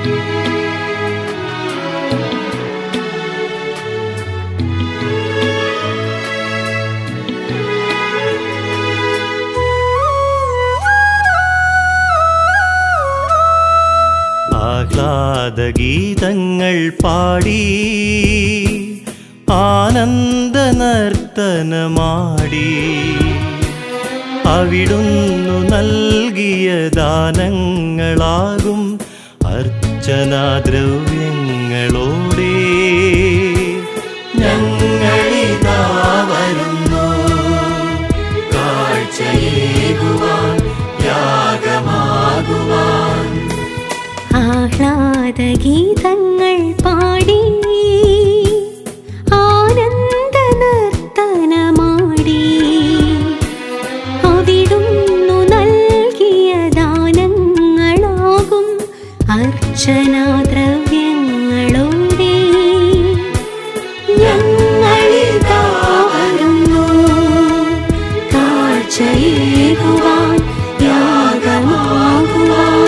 ആഹ്ലാദഗീതങ്ങൾ പാടി ആനന്ദ നർത്തനമാടി അവിടുന്നു നൽകിയ ദാനങ്ങളാകും അർച്ചനാദ്രവ്യങ്ങളോടെ ഞങ്ങളിതാ വരുന്നു കാഴ്ചയേകുവാൻ യാഗമാകുവാൻ ആഹ്ലാദഗീതങ്ങൾ പാടി ആനന്ദ നർത്തനമാടി അവിടുന്നു നൽകിയ ദാനങ്ങളാകും അർച്ചനാദ്രവ്യങ്ങളോടെ ഞങ്ങളിതാ വരുന്നു കാഴ്ചയേകുവാൻ യാഗമാകുവാൻ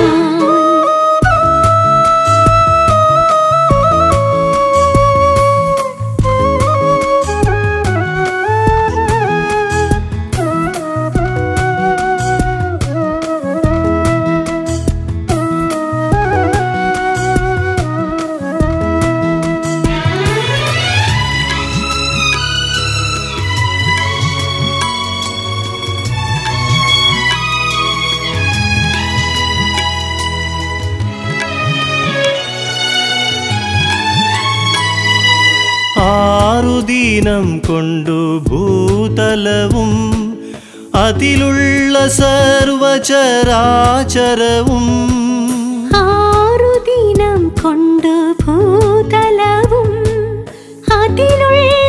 ആറുദീനം കൊണ്ടു ഭൂതലവും അതിലുള്ള സർവചരാചരവും ആറുദിനം കൊണ്ട് ഭൂതലവും അതിലുള്ള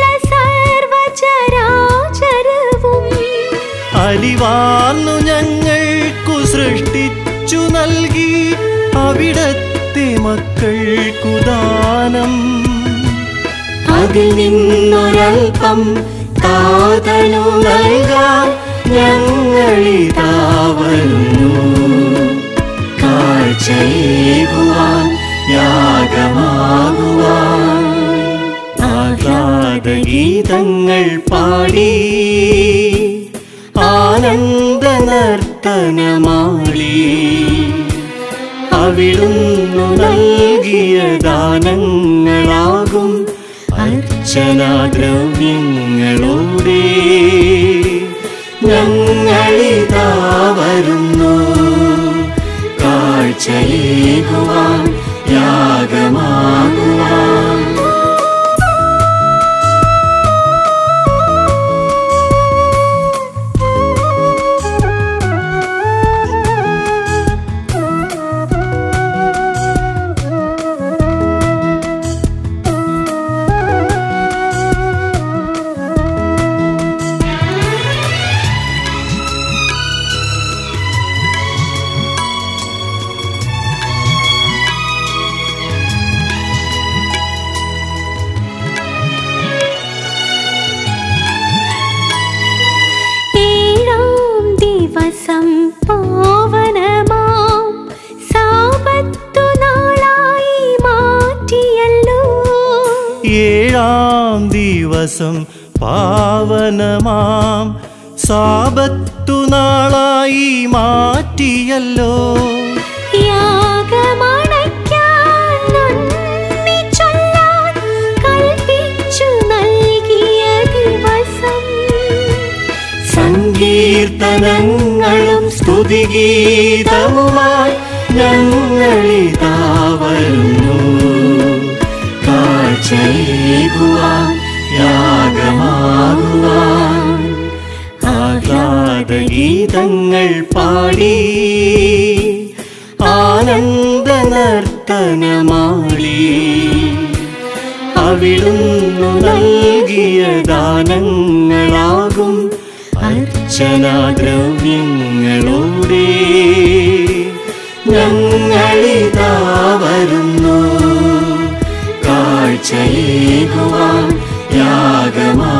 സർവചരാചരവും അലിവാർന്നു ഞങ്ങൾക്കു സൃഷ്ടിച്ചു നൽകി അവിടത്തെ മക്കൾക്കു ദാനം അതിൽ നിന്നൊരൽപ്പം കാതലു നൽകാൻ ഞങ്ങളിതാ വരുന്നു കാഴ്ചയേകുവാൻ യാഗമാകുവാൻ ആഹ്ലാദഗീതങ്ങൾ പാടി ആനന്ദ നർത്തനമാടി അവിടുന്നു നൽകിയ ദാനങ്ങളാകും അർച്ചനാദ്രവ്യങ്ങളോടെ ഞങ്ങളിതാ വരുന്നു കാഴ്ചയേകുവാൻ യാഗമാകുവാൻ ഏഴാം ദിവസം പാവനമാം സാപത്തു നാളായി മാറ്റിയല്ലോ ഏഴാം ദിവസം പാവനമാം സാപത്തു നാളായി മാറ്റിയല്ലോ യാഗമണയ്ക്കാൻ നന്ദി ചൊല്ലാൻ കൽപ്പിച്ചു നൽകിയ ദിവസം സങ്കീർത്തനങ്ങളും സ്തുതിഗീതവുമായി ഞങ്ങളിതാ വരുന്നു കാഴ്ചയേകുവാൻ യാഗമാകുവാൻ ആഹ്ലാദഗീതങ്ങൾ പാടി ആനന്ദ നർത്തനമാടി അവിടുന്നു നൽകിയ ദാനങ്ങളാകും അർച്ചനാദ്രവ്യങ്ങളോടെ ഞങ്ങളിതാ വരുന്നു കാഴ്ചയേകുവാൻ യാഗമാ